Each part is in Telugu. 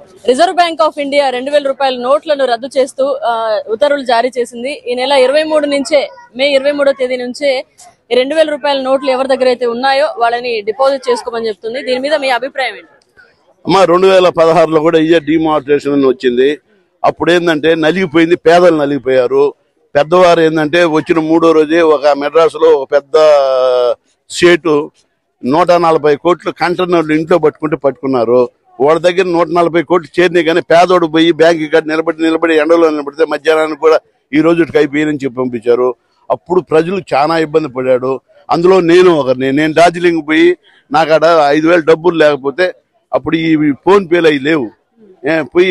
రిజర్వ్ బ్యాంక్ ఆఫ్ ఇండియా రెండు వేల రూపాయల నోట్లను రద్దు చేస్తూ ఆ, ఉత్తర్వులు జారీ చేసింది ఈ నెల ఇరవై మూడు నుంచే మే ఇరవై మూడో తేదీ నుంచే ఈ రెండు వేల రూపాయల నోట్లు ఎవరి దగ్గర అయితే ఉన్నాయో వాళ్ళని డిపాజిట్ చేసుకోమని చెప్తుంది దీని మీద మీ అభిప్రాయం ఏంటి అమ్మ రెండు వేల పదహారులో కూడా ఇదే డిమానిటేషన్ అని వచ్చింది అప్పుడు ఏంటంటే నలిగిపోయింది పేదలు నలిగిపోయారు పెద్దవారు ఏంటంటే వచ్చిన మూడో రోజే ఒక మెడ్రాసులో ఒక పెద్ద సేటు నూట నలభై కోట్లు కంటైనర్లు ఇంట్లో పట్టుకుంటే పట్టుకున్నారు వాళ్ళ దగ్గర నూట నలభై కోట్లు చేరినాయి కానీ పేదోడు పోయి బ్యాంక్ ఇక్కడ నిలబడి నిలబడి ఎండలో నిలబడితే మధ్యాహ్నానికి కూడా ఈ రోజుకి అయిపోయిందని చెప్పి పంపించారు అప్పుడు ప్రజలు చాలా ఇబ్బంది పడ్డాడు అందులో నేను ఒకరిని నేను డార్జిలింగ్ పోయి నాకు అక్కడ ఐదు వేలు డబ్బులు లేకపోతే అప్పుడు ఈ ఫోన్ పేలు అవి లేవు ఏ, పోయి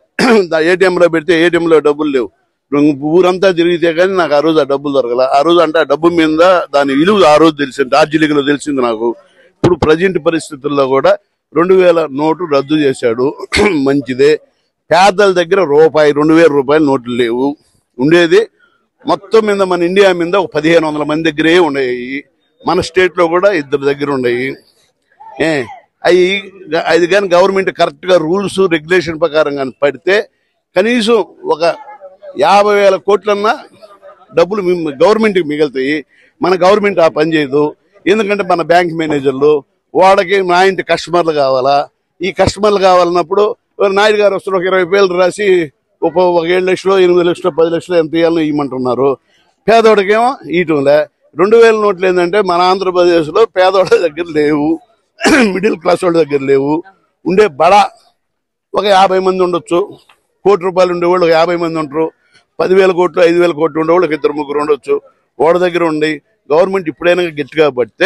ATM లో పెడితే ATM లో డబ్బులు లేవు ఊరంతా తిరిగితే కానీ నాకు ఆ రోజు ఆ డబ్బులు దొరకల ఆ రోజు అంటే ఆ డబ్బు మీద దాని విలువ ఆ రోజు తెలిసింది డార్జిలింగ్ లో తెలిసింది నాకు ఇప్పుడు ప్రజెంట్ పరిస్థితుల్లో కూడా రెండు వేల నోటు రద్దు చేశాడు మంచిదే పేదల దగ్గర రూపాయి రెండు వేల రూపాయల నోట్లు లేవు ఉండేది మొత్తం మీద మన ఇండియా మీద ఒక పదిహేను వందల మంది దగ్గరే ఉన్నాయి మన స్టేట్ లో కూడా ఇద్దరు దగ్గర ఉన్నాయి ఏ అవి అది కానీ గవర్నమెంట్ కరెక్ట్ గా రూల్స్ రెగ్యులేషన్ ప్రకారం కానీ పడితే కనీసం ఒక యాభై వేల కోట్లన్నా డబ్బులు గవర్నమెంట్కి మిగులుతాయి మన గవర్నమెంట్ ఆ పని చేయదు ఎందుకంటే మన బ్యాంక్ మేనేజర్లు వాళ్ళకి నా ఇంటి కస్టమర్లు కావాలా ఈ కస్టమర్లు కావాలన్నప్పుడు ఎవరు నాయుడు గారు వస్తారు ఒక ఇరవై వేలు రాసి ఒక ఒక ఏడు లక్షలు ఎనిమిది లక్షలు పది లక్షలు ఎంత ఇవ్వాలో ఇవ్వమంటున్నారు పేదోడికేమో ఇయటంలే రెండు వేల నోట్లు ఏంటంటే మన ఆంధ్రప్రదేశ్లో పేదోళ్ళ దగ్గర లేవు మిడిల్ క్లాస్ వాళ్ళ దగ్గర లేవు ఉండే బడా ఒక యాభై మంది ఉండొచ్చు కోటి రూపాయలు ఉండేవాళ్ళు ఒక యాభై మంది ఉంటారు పదివేల కోట్లు ఐదు వేల కోట్లు ఉండేవాళ్ళు ఒక ఇద్దరు ముగ్గురు ఉండొచ్చు వాళ్ళ దగ్గర ఉండి గవర్నమెంట్ ఇప్పుడైనా గట్టిగా పడితే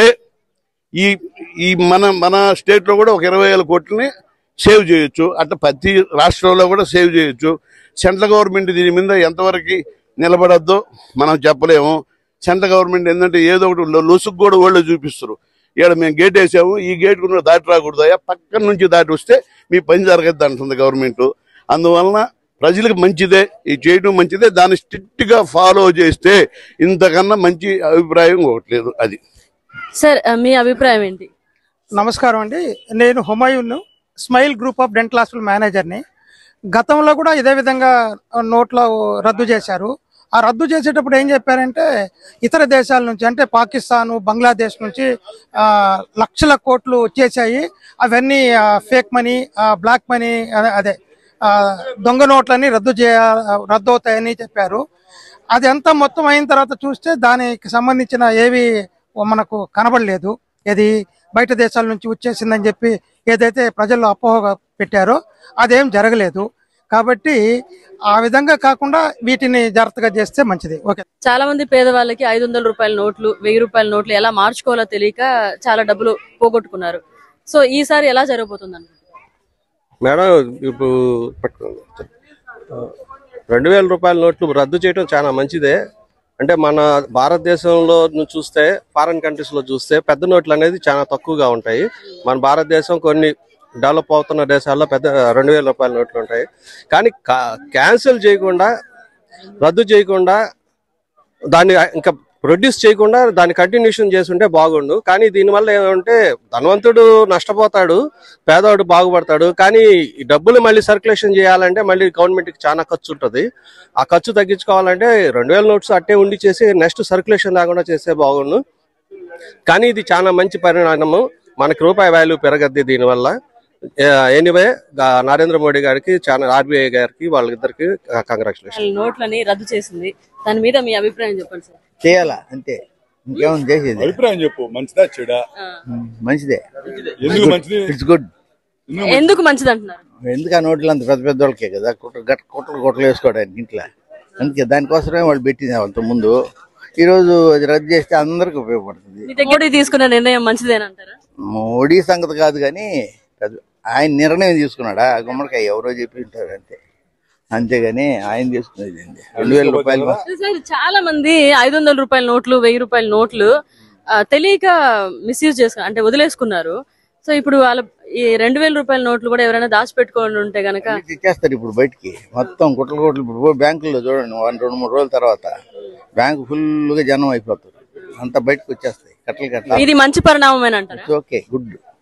ఈ ఈ మన మన స్టేట్ లో కూడా ఒక ఇరవై వేల కోట్లని సేవ్ చేయొచ్చు అట్లా ప్రతి రాష్ట్రంలో కూడా సేవ్ చేయొచ్చు సెంట్రల్ గవర్నమెంట్ దీని మీద ఎంతవరకు నిలబడద్దో మనం చెప్పలేము సెంట్రల్ గవర్నమెంట్ ఏంటంటే ఏదో ఒకటి లో- లొసుగు కూడా వాళ్ళు చూపిస్తారు ఇక్కడ మేము గేట్ వేసాము ఈ గేట్ కూడా దాటి రాకూడదయా పక్కన నుంచి దాటి వస్తే మీ పని జరగద్దు అంటుంది గవర్నమెంట్ అందువలన ప్రజలకు మంచిదే ఈ చేయడం మంచిదే దాన్ని స్ట్రిక్ట్ గా ఫాలో చేస్తే ఇంతకన్నా మంచి అభిప్రాయం ఒకటి లేదు అది సార్ ఆ, మీ అభిప్రాయం ఏంటి నమస్కారం అండి నేను Humayun smile group of dental hospital మేనేజర్ని గతంలో కూడా ఇదే విధంగా నోట్లో రద్దు చేశారు ఆ రద్దు చేసేటప్పుడు ఏం చెప్పారంటే ఇతర దేశాల నుంచి అంటే పాకిస్తాన్ బంగ్లాదేశ్ నుంచి ఆ, లక్షల కోట్లు వచ్చేసాయి అవన్నీ ఫేక్ మనీ బ్లాక్ మనీ అదే ఆ, దొంగ నోట్లని రద్దు చేయ రద్దు అవుతాయని చెప్పారు అది అంతా మొత్తం అయిన తర్వాత చూస్తే దానికి సంబంధించిన ఏవి మనకు కనబడలేదు ఇది బయట దేశాల నుంచి వచ్చేసిందని చెప్పి ఏదైతే ప్రజల్లో అపోహ పెట్టారో అదేం జరగలేదు కాబట్టి ఆ విధంగా కాకుండా వీటిని జాగ్రత్తగా చేస్తే మంచిది ఓకే చాలా మంది పేదవాళ్ళకి ఐదు వందల రూపాయల నోట్లు వెయ్యి రూపాయల నోట్లు ఎలా మార్చుకోవాలో తెలియక చాలా డబ్బులు పోగొట్టుకున్నారు సో ఈసారి ఎలా జరగబోతుంది అనుకుంటున్నారు? మేడం ఇప్పుడు పట్టుకోండి రెండు వేల రూపాయల నోట్లు రద్దు చేయడం చాలా మంచిదే అంటే మన భారతదేశంలో నువ్వు చూస్తే ఫారెన్ కంట్రీస్ లో చూస్తే పెద్ద నోట్లు అనేది చాలా తక్కువగా ఉంటాయి మన భారతదేశం కొన్ని డెవలప్ అవుతున్న దేశాల్లో పెద్ద రెండు వేల రూపాయల నోట్లు ఉంటాయి కానీ క్యాన్సిల్ చేయకుండా రద్దు చేయకుండా దాన్ని ఇంకా ప్రొడ్యూస్ చేయకుండా దాన్ని కంటిన్యూషన్ చేస్తుంటే బాగుండు కానీ దీనివల్ల ఏమంటే ధనవంతుడు నష్టపోతాడు పేదవాడు బాగుపడతాడు కానీ ఈ డబ్బులు మళ్ళీ సర్క్యులేషన్ చేయాలంటే మళ్ళీ గవర్నమెంట్ కి చాలా ఖర్చు ఉంటుంది ఆ ఖర్చు తగ్గించుకోవాలంటే రెండు వేల నోట్స్ అట్టే ఉండి చేసి నెక్స్ట్ సర్క్యులేషన్ లేకుండా చేస్తే బాగుండు కానీ ఇది చాలా మంచి పరిణామము మనకి రూపాయి వాల్యూ పెరగద్ది దీనివల్ల ఎనీవే నరేంద్ర మోడీ గారికి చాలా ఆర్బీఐ గారికి వాళ్ళిద్దరికి కంగ్రాచులేషన్ వాళ్ళ నోట్లని రద్దు చేసింది దాని మీద మీ అభిప్రాయం చెప్పండి సార్ చేయాలా అంతే ఇంకేముంది చేసేది అభిప్రాయం చెప్పు మంచిదా చెడా ఆ. ఉమ్, మంచిదే ఎందుకు మంచిది ఇట్స్ గుడ్ ఎందుకు మంచిది అంటున్నారు ఎందుకు ఆ నోట్లు అంత పెద్ద పెద్ద వాళ్ళకే కదా కుట్ర గట్ కుట్రలు కుట్రలు వేసుకోవడానికి ఇంట్లో అందుకే దానికోసమే వాళ్ళు పెట్టింది అంత ముందు ఈ రోజు అది రద్దు చేస్తే అందరికి ఉపయోగపడుతుంది మీ దగ్గర మోడీ తీసుకున్న నిర్ణయం మంచిదేనంటారా మోడీ సంగతి కాదు కానీ అది ఆయన నిర్ణయం తీసుకున్నాడా ఆ గుమ్మడికాయ ఎవరో చెప్పి ఉంటారు అంతే అంతేగాని ఆయన తీసుకునేది ఏంది? రెండు వేల రూపాయలు సార్ చాలా మంది ఐదు వందల రూపాయల నోట్లు వెయ్యి రూపాయల నోట్లు ఆ, తెలియక మిస్యూజ్ చేసుకున్నారు అంటే వదిలేసుకున్నారు సో ఇప్పుడు వాళ్ళ ఈ రెండు వేల రూపాయల నోట్లు కూడా ఎవరైనా దాచిపెట్టుకొని ఉంటే గనక తెచ్చేస్తారు ఇప్పుడు బయటికి మొత్తం కుట్ల కోట్లు ఇప్పుడు పోయి బ్యాంకుల్లో చూడండి వన్ రెండు మూడు రోజుల తర్వాత బ్యాంకు ఫుల్ గా జనం అయిపోతారు అంతా బయటకు వచ్చేస్తాయి కట్టలు కట్టలు ఇది మంచి పరిణామమేనంటారా ఓకే గుడ్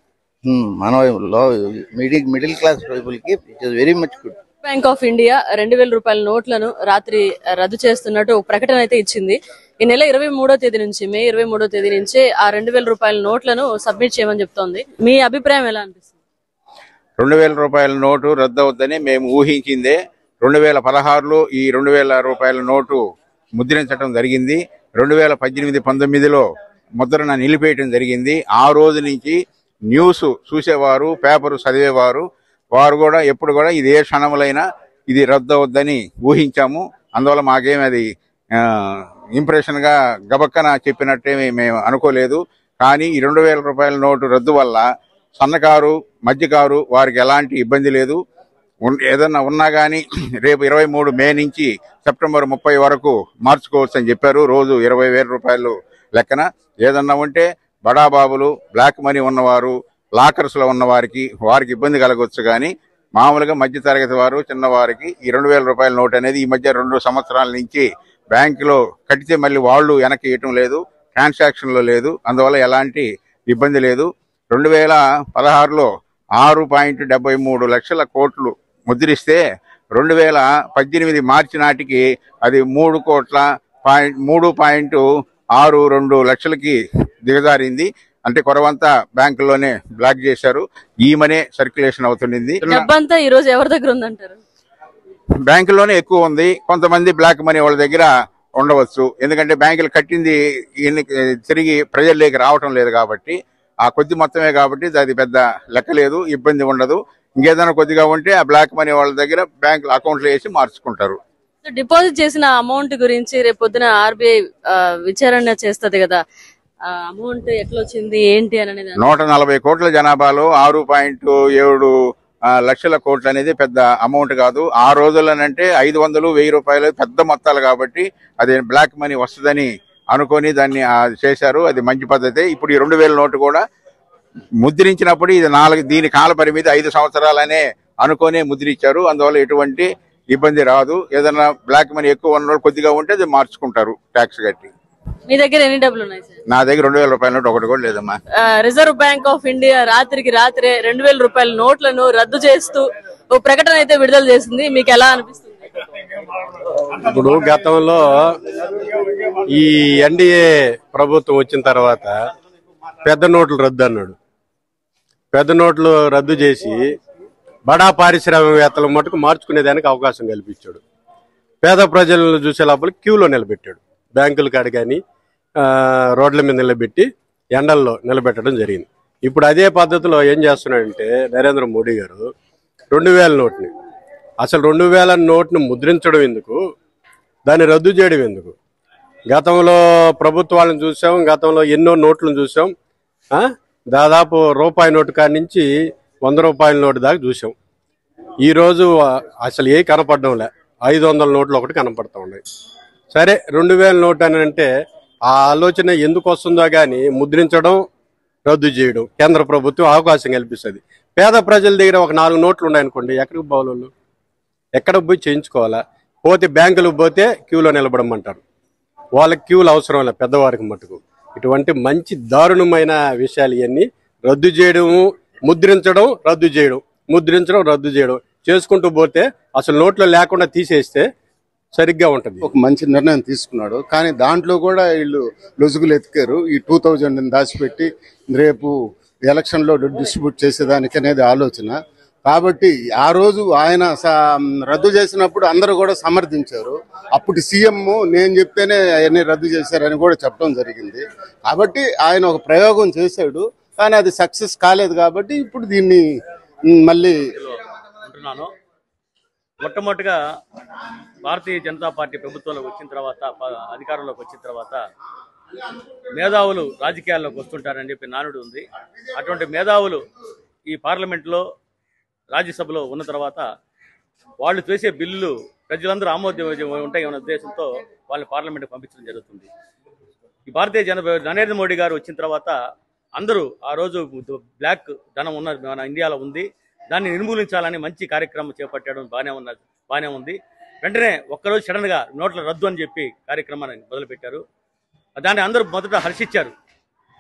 Hmm, మన లో మిడిల్ మిడిల్ క్లాస్ పీపుల్కి it is very much good bank of India రెండు వేల రూపాయల నోట్లను రాత్రి రద్దు చేస్తున్నట్టు ఒక ప్రకటన అయితే ఇచ్చింది ఈ నెల ఇరవై మూడో తేదీ నుంచి మే ఇరవై మూడో తేదీ నుంచి ఆ రెండు వేల రూపాయల నోట్లను సబ్మిట్ చేయమని చెప్తోంది మీ అభిప్రాయం ఎలా అనిపిస్తుంది రెండు వేల రూపాయల నోటు రద్దు అవుద్దని మేము ఊహించిందే రెండు వేల పదహారులో ఈ రెండు వేల రూపాయల నోటు ముద్రించడం జరిగింది రెండు వేల పద్దెనిమిది పంతొమ్మిదిలో ముద్రణ నిలిపేయటం జరిగింది ఆ రోజు నుంచి న్యూస్ చూసేవారు పేపర్ చదివేవారు వారు కూడా ఎప్పుడు కూడా ఇది ఏ క్షణములైనా ఇది రద్దు అవుద్దని ఊహించాము అందువల్ల మాకేమి అది ఇంప్రెషన్ గా గబక్కన చెప్పినట్టేమి మేము అనుకోలేదు కానీ ఈ రెండు వేల రూపాయల నోటు రద్దు వల్ల సన్నకారు మధ్యకారు వారికి ఎలాంటి ఇబ్బంది లేదు ఉన్- ఏదన్నా ఉన్నా కానీ రేపు ఇరవై మూడు మే నుంచి సెప్టెంబర్ ముప్పై వరకు మార్చుకోవచ్చు అని చెప్పారు రోజు ఇరవై వేల రూపాయలు లెక్కన ఏదన్నా ఉంటే బడాబాబులు బ్లాక్ మనీ ఉన్నవారు లాకర్స్ లో ఉన్న వారికి వారికి ఇబ్బంది కలగవచ్చు కానీ మామూలుగా మధ్య తరగతి వారు చిన్నవారికి ఈ రెండు వేల రూపాయల నోట్ అనేది ఈ మధ్య రెండు సంవత్సరాల నుంచి బ్యాంకులో కట్టితే మళ్ళీ వాళ్ళు వెనక్కి ఇవ్వటం లేదు ట్రాన్సాక్షన్ లో లేదు అందువల్ల ఎలాంటి ఇబ్బంది లేదు రెండు వేల పదహారులో ఆరు పాయింట్ డెబ్బై మూడు లక్షల కోట్లు ముద్రిస్తే రెండు వేల పద్దెనిమిది మార్చి నాటికి అది మూడు కోట్ల పాయింట్ మూడు పాయింట్ ఆరు రెండు లక్షలకి దిగజారింది అంటే కొరవంతా బ్యాంకుల్లోనే బ్లాక్ చేశారు ఈ మనే సర్క్యులేషన్ అవుతుండింది డబ్బంతా ఈ రోజు ఎవరి దగ్గర ఉందంటారు బ్యాంకుల్లోనే ఎక్కువ ఉంది కొంతమంది బ్లాక్ మనీ వాళ్ళ దగ్గర ఉండవచ్చు ఎందుకంటే బ్యాంకులు కట్టింది ఎన్ని- తిరిగి ప్రజల్లోకి రావటం లేదు కాబట్టి ఆ కొద్ది మొత్తమే కాబట్టి అది పెద్ద లెక్క లేదు ఇబ్బంది ఉండదు ఇంకేదైనా కొద్దిగా ఉంటే ఆ బ్లాక్ మనీ వాళ్ళ దగ్గర బ్యాంక్ అకౌంట్లో వేసి మార్చుకుంటారు సో డిపాజిట్ చేసిన అమౌంట్ గురించి రేపు పొద్దున ఆర్బీఐ విచారణ చేస్తది కదా ఆ అమౌంట్ ఎట్లా వచ్చింది ఏంటి అని అనేది నూట నలభై కోట్ల జనాభాలో ఆరు పాయింట్ ఏడు ఆ, లక్షల కోట్లు అనేది పెద్ద అమౌంట్ కాదు ఆ రోజుల్లోనంటే ఐదు వందలు వెయ్యి రూపాయలు పెద్ద మొత్తాలు కాబట్టి అది బ్లాక్ మనీ వస్తుందని అనుకొని దాన్ని ఆ, చేశారు అది మంచి పద్ధతి ఇప్పుడు ఈ రెండు వేల నోటు కూడా ముద్రించినప్పుడు ఇది నాలుగు దీని కాల పరిమితి ఐదు సంవత్సరాలనే అనుకోనే ముద్రించారు అందువల్ల ఎటువంటి ఇబ్బంది రాదు ఏదైనా బ్లాక్ మనీ ఎక్కువ ఉన్న కొద్దిగా ఉంటే అది మార్చుకుంటారు ట్యాక్స్ కట్టి మీ దగ్గర ఎన్ని డబ్బులు ఉన్నాయి సార్ నా దగ్గర రెండు వేల రూపాయల నోటు ఒకటి కూడా లేదమ్మా ఆ, రిజర్వ్ బ్యాంక్ ఆఫ్ ఇండియా రాత్రికి రాత్రే రెండు వేల రూపాయల నోట్లను రద్దు చేస్తూ ఓ ప్రకటన అయితే విడుదల చేసింది మీకు ఎలా అనిపిస్తుంది ఇప్పుడు గతంలో ఈ ఎన్డీఏ ప్రభుత్వం వచ్చిన తర్వాత పెద్ద నోట్లు రద్దు అన్నాడు పెద్ద నోట్లు రద్దు చేసి బడా పారిశ్రామికవేత్తల మటుకు మార్చుకునేదానికి అవకాశం కల్పించాడు పేద ప్రజలను చూసే లోపల క్యూలో నిలబెట్టాడు బ్యాంకుల కాడ కానీ ఆ, రోడ్ల మీద నిలబెట్టి ఎండల్లో నిలబెట్టడం జరిగింది ఇప్పుడు అదే పద్ధతిలో ఏం చేస్తున్నాడంటే నరేంద్ర మోడీ గారు రెండు వేల నోట్ని అసలు రెండు వేల నోట్ను ముద్రించడం ఎందుకు దాన్ని రద్దు చేయడం ఎందుకు గతంలో ప్రభుత్వాలను చూసాం గతంలో ఎన్నో నోట్లను చూసాం ఆ? దాదాపు రూపాయి నోటు కాడి నుంచి వంద రూపాయల నోటు దాకా చూసాం ఈ రోజు ఆ, అసలు ఏ కనపడడం లే ఐదు వందల నోట్లు ఒకటి కనపడతా ఉన్నాయి సరే రెండు వేల నోట్ అని అంటే ఆ ఆలోచన ఎందుకు వస్తుందో కానీ ముద్రించడం రద్దు చేయడం కేంద్ర ప్రభుత్వం అవకాశం కల్పిస్తుంది పేద ప్రజల దగ్గర ఒక నాలుగు నోట్లు ఉన్నాయనుకోండి ఎక్కడికి పోవాలి వాళ్ళు? ఎక్కడ పోయి చేయించుకోవాలా పోతే బ్యాంకులకు పోతే క్యూలో నిలబడమంటారు వాళ్ళకి క్యూలు అవసరం లేదు పెద్దవారికి మటుకు ఇటువంటి మంచి దారుణమైన విషయాలు ఇవన్నీ రద్దు చేయడము ముద్రించడం రద్దు చేయడం ముద్రించడం రద్దు చేయడం చేసుకుంటూ పోతే అసలు నోట్లో లేకుండా తీసేస్తే సరిగ్గా ఉంటుంది ఒక మంచి నిర్ణయం తీసుకున్నాడు కానీ దాంట్లో కూడా వీళ్ళు లొసుగులు ఎతికారు ఈ టూ థౌజండ్ దాచిపెట్టి రేపు ఎలక్షన్ లో డిస్ట్రిబ్యూట్ చేసేదానికి అనేది ఆలోచన కాబట్టి ఆ రోజు ఆయన స- రద్దు చేసినప్పుడు అందరూ కూడా సమర్థించారు అప్పుడు సీఎం నేను చెప్తేనే అవన్నీ రద్దు చేశారని కూడా చెప్పడం జరిగింది కాబట్టి ఆయన ఒక ప్రయోగం చేశాడు కానీ అది సక్సెస్ కాలేదు కాబట్టి ఇప్పుడు దీన్ని మ్, మళ్ళీ ఉంటున్నాను మొట్టమొదటిగా భారతీయ జనతా పార్టీ ప్రభుత్వంలోకి వచ్చిన తర్వాత ప- అధికారంలోకి వచ్చిన తర్వాత మేధావులు రాజకీయాల్లోకి వస్తుంటారని చెప్పి నానుడు ఉంది అటువంటి మేధావులు ఈ పార్లమెంట్లో రాజ్యసభలో ఉన్న తర్వాత వాళ్ళు చేసే బిల్లులు ప్రజలందరూ ఆమోదం ఉంటాయి అనే ఉద్దేశంతో వాళ్ళని పార్లమెంట్కి పంపించడం జరుగుతుంది ఈ భారతీయ జన నరేంద్ర మోడీ గారు వచ్చిన తర్వాత అందరూ ఆ రోజు బ్లాక్ ధనం ఉన్న మన ఇండియాలో ఉంది దాన్ని నిర్మూలించాలని మంచి కార్యక్రమం చేపట్టడం బాగానే ఉన్నది బాగానే ఉంది వెంటనే ఒక్కరోజు సడన్ గా నోట్ల రద్దు అని చెప్పి కార్యక్రమాన్ని మొదలుపెట్టారు దాన్ని అందరూ మొదట హర్షించారు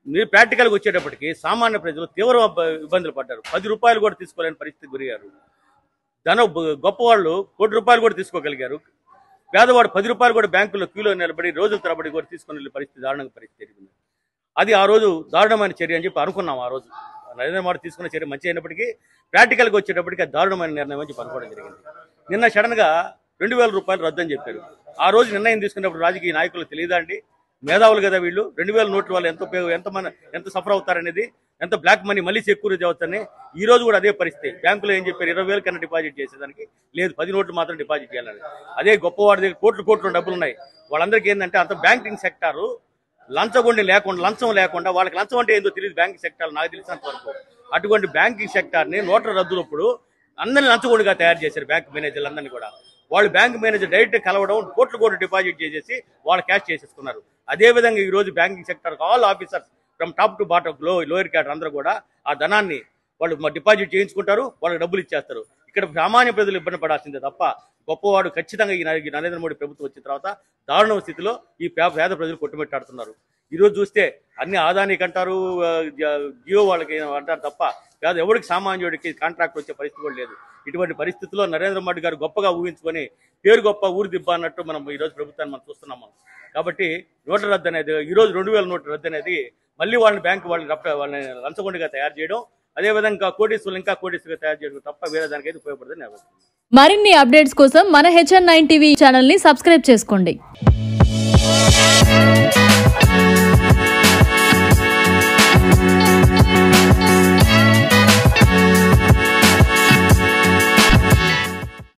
మీరు ప్రాక్టికల్గా వచ్చేటప్పటికి సామాన్య ప్రజలు తీవ్ర ఇబ్బ- ఇబ్బందులు పడ్డారు పది రూపాయలు కూడా తీసుకోలేని పరిస్థితి గురయ్యారు ధన గొప్పవాళ్ళు కోటి రూపాయలు కూడా తీసుకోగలిగారు పేదవాడు పది రూపాయలు కూడా బ్యాంకులో క్యూలో నిలబడి రోజుల తరబడి కూడా తీసుకొని వెళ్ళే పరిస్థితి దారుణంగా పరిస్థితి జరిగింది అది ఆ రోజు దారుణమైన చర్య అని చెప్పి అనుకున్నాం ఆ రోజు నరేంద్ర మోడీ తీసుకున్న చర్య మంచి అయినప్పటికీ ప్రాక్టికల్గా వచ్చేటప్పటికి అది దారుణమైన నిర్ణయం అని చెప్పి అనుకోవడం జరిగింది నిన్న సడన్గా రెండు వేల రూపాయలు రద్దు అని చెప్పారు ఆ రోజు నిర్ణయం తీసుకున్నప్పుడు రాజకీయ నాయకులు తెలియదా అండి మేధావులు కదా వీళ్ళు రెండు వేల నోట్ల వల్ల ఎంత ఉపయోగం ఎంత మన ఎంత సఫర్ అవుతారనేది ఎంత బ్లాక్ మనీ మళ్ళీ సెక్యూరిటీ అవుతారని ఈ రోజు కూడా అదే పరిస్థితి బ్యాంకులో ఏం చెప్పారు ఇరవై వేల కన్నా డిపాజిట్ చేసేదానికి లేదు పది నోట్లు మాత్రం డిపాజిట్ చేయాలని అదే గొప్పవాడి దగ్గర కోట్లు కోట్లు డబ్బులు ఉన్నాయి వాళ్ళందరికీ ఏంటంటే అంత బ్యాంకింగ్ సెక్టారు లంచగొండి లేకుండా లంచం లేకుండా వాళ్ళకి లంచం అంటే ఏందో తెలియదు బ్యాంకింగ్ సెక్టార్ నాకు తెలిసినంత వరకు అటువంటి బ్యాంకింగ్ సెక్టార్ని నోట్ల రద్దులప్పుడు అందరిని లంచగొండిగా తయారు చేశారు బ్యాంక్ మేనేజర్లు అందరినీ కూడా వాళ్ళు బ్యాంక్ మేనేజర్ డైరెక్ట్ కలవడం కోట్లు కోట్లు డిపాజిట్ చేసేసి వాళ్ళు క్యాష్ చేసేసుకున్నారు అదే విధంగా ఈ రోజు banking sector all officers from top to bottom లో లోయర్ క్యాడర్ అందరూ కూడా ఆ ధనాన్ని వాళ్ళు మ- డిపాజిట్ చేయించుకుంటారు వాళ్ళకి డబ్బులు ఇచ్చేస్తారు ఇక్కడ సామాన్య ప్రజలు ఇబ్బంది పడాల్సిందే తప్ప గొప్పవాడు ఖచ్చితంగా ఈ నరే- ఈ నరేంద్ర మోడీ ప్రభుత్వం వచ్చిన తర్వాత దారుణ స్థితిలో ఈ పే- పేద ప్రజలు కొట్టుమిట్టాడుతున్నారు ఈ రోజు చూస్తే అన్ని ఆదానికి అంటారు ఆ, జ- జియో వాళ్ళకి అంటారు తప్ప పేద ఎవరికి సామాన్యుడికి కాంట్రాక్ట్ వచ్చే పరిస్థితి కూడా లేదు ఇటువంటి పరిస్థితుల్లో నరేంద్ర మోడీ గారు గొప్పగా ఊహించుకొని పేరు గొప్ప ఊరు దిబ్బ అన్నట్టు మనం ఈ రోజు ప్రభుత్వాన్ని మనం చూస్తున్నాం మనం కాబట్టి నోట్ల రద్దు అనేది ఈ రోజు రెండు వేల నోట్ల రద్దు అనేది మళ్ళీ వాళ్ళని బ్యాంకు వాళ్ళని రప్ప వాళ్ళని లంచగొండిగా తయారు చేయడం అదేవిధంగా కోటీసులు ఇంకా కోటీసులుగా తయారు చేయడం తప్ప వేరే దానికైతే ఉపయోగపడుతుంది నేను అనుకుంటున్నాను. మరిన్ని అప్డేట్స్ కోసం మన హెచ్ఎన్ నైన్ టీవీ ఛానల్ని సబ్స్క్రైబ్ చేసుకోండి